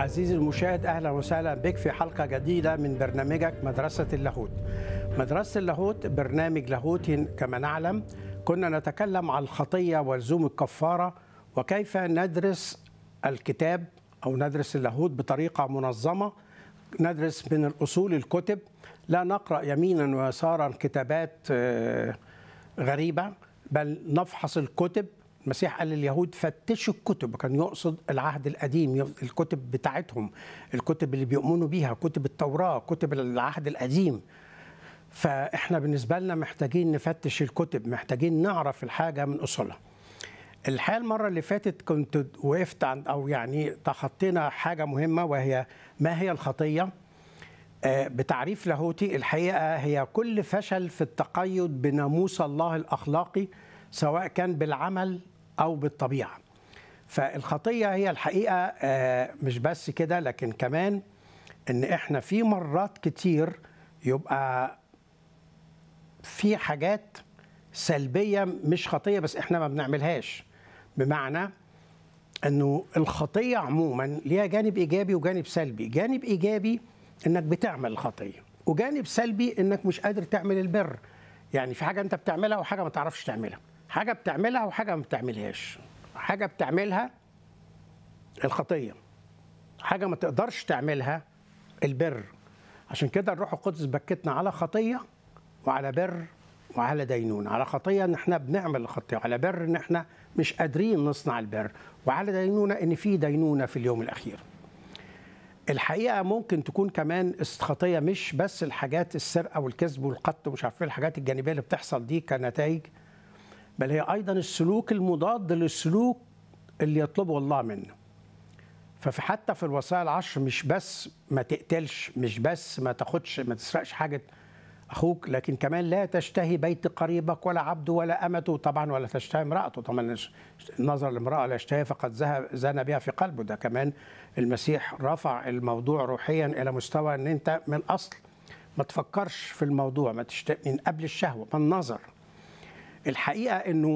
عزيزي المشاهد اهلا وسهلا بك في حلقه جديده من برنامجك مدرسه اللاهوت. مدرسه اللاهوت برنامج لاهوتي كما نعلم كنا نتكلم عن الخطيه ولزوم الكفاره وكيف ندرس الكتاب او ندرس اللاهوت بطريقه منظمه ندرس من الاصول الكتب لا نقرا يمينا ويسارا كتابات آه، غريبه بل نفحص الكتب المسيح قال لليهود فتشوا الكتب كان يقصد العهد القديم الكتب بتاعتهم الكتب اللي بيؤمنوا بيها كتب التوراة كتب العهد القديم فاحنا بالنسبة لنا محتاجين نفتش الكتب محتاجين نعرف الحاجة من أصولها الحقيقة المرة اللي فاتت كنت وقفت عند أو يعني تخطينا حاجة مهمة وهي ما هي الخطية آه، بتعريف لاهوتي الحقيقة هي كل فشل في التقيد بناموس الله الأخلاقي سواء كان بالعمل أو بالطبيعة فالخطية هي الحقيقة آه، مش بس كده لكن كمان إن إحنا في مرات كتير يبقى في حاجات سلبية مش خطية بس إحنا ما بنعملهاش بمعنى انه الخطيه عموما ليها جانب ايجابي وجانب سلبي جانب ايجابي انك بتعمل الخطيه وجانب سلبي انك مش قادر تعمل البر يعني في حاجه انت بتعملها وحاجه ما تعرفش تعملها حاجه بتعملها وحاجه ما بتعملهاش حاجه بتعملها الخطيه حاجه ما تقدرش تعملها البر عشان كده الروح القدس بكتنا على خطيه وعلى بر وعلى دينون على خطيه ان احنا بنعمل الخطيه وعلى بر ان احنا مش قادرين نصنع البر وعلى دينونه ان في دينونه في اليوم الاخير الحقيقه ممكن تكون كمان خطيه مش بس الحاجات السرقه والكذب والقتل ومش عارف ايه الحاجات الجانبيه اللي بتحصل دي كنتائج بل هي ايضا السلوك المضاد للسلوك اللي يطلبه الله منا ففي حتى في الوصايا العشر مش بس ما تقتلش مش بس ما تاخدش ما تسرقش حاجه اخوك لكن كمان لا تشتهي بيت قريبك ولا عبده ولا امته طبعا ولا تشتهي امراته طبعا النظر لامراه لا يشتهي فقد ذهب زنى بها في قلبه ده كمان المسيح رفع الموضوع روحيا الى مستوى ان انت من الاصل ما تفكرش في الموضوع ما تشت... من قبل الشهوه من النظر الحقيقه انه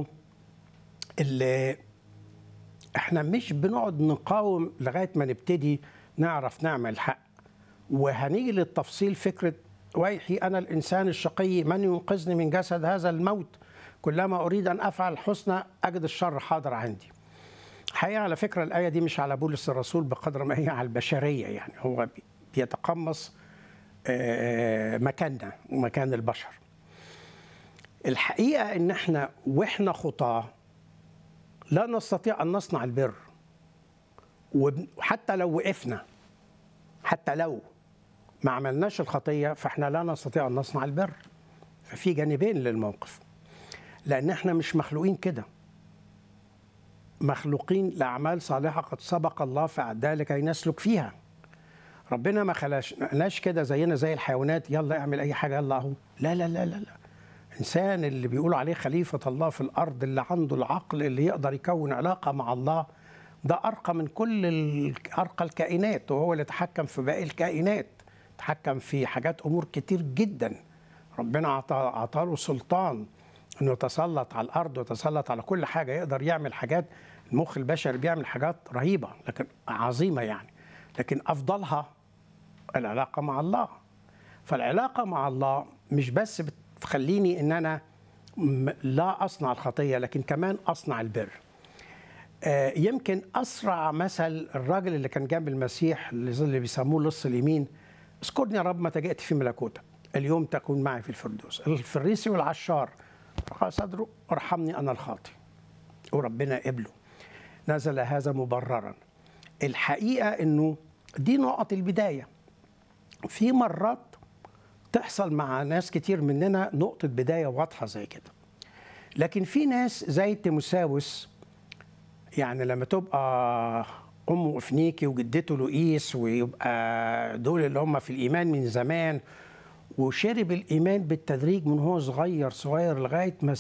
اللي احنا مش بنقعد نقاوم لغايه ما نبتدي نعرف نعمل حق وهنيجي للتفصيل فكره ويحي انا الانسان الشقي من ينقذني من جسد هذا الموت كلما اريد ان افعل الحسنى اجد الشر حاضر عندي. الحقيقه على فكره الايه دي مش على بولس الرسول بقدر ما هي على البشريه يعني هو بيتقمص آه، مكاننا ومكان البشر. الحقيقه ان احنا واحنا خطاه لا نستطيع ان نصنع البر وحتى لو وقفنا حتى لو ما عملناش الخطية فاحنا لا نستطيع أن نصنع البر ففي جانبين للموقف لأن احنا مش مخلوقين كده مخلوقين لأعمال صالحة قد سبق الله فأعدها لكي نسلك فيها ربنا ما خلقناش كده زينا زي الحيوانات يلا اعمل أي حاجة يلا أهو لا لا لا لا, لا. إنسان اللي بيقولوا عليه خليفة الله في الأرض اللي عنده العقل اللي يقدر يكون علاقة مع الله ده أرقى من كل أرقى الكائنات وهو اللي يتحكم في باقي الكائنات تحكم في حاجات امور كتير جدا ربنا عطى له سلطان انه يتسلط على الارض ويتسلط على كل حاجه يقدر يعمل حاجات المخ البشري بيعمل حاجات رهيبه لكن عظيمه يعني لكن افضلها العلاقه مع الله فالعلاقه مع الله مش بس بتخليني ان انا لا اصنع الخطيه لكن كمان اصنع البر يمكن اسرع مثل الراجل اللي كان جنب المسيح اللي بيسموه لص اليمين اذكرني يا رب متى جئت في ملكوتك اليوم تكون معي في الفردوس الفريسي والعشار قال صدره ارحمني انا الخاطئ وربنا قبله نزل هذا مبررا الحقيقه انه دي نقط البدايه في مرات تحصل مع ناس كتير مننا نقطه بدايه واضحه زي كده لكن في ناس زي تيموساوس يعني لما تبقى امه افنيكي وجدته لؤيس ويبقى دول اللي هم في الايمان من زمان وشرب الايمان بالتدريج من هو صغير صغير لغايه ما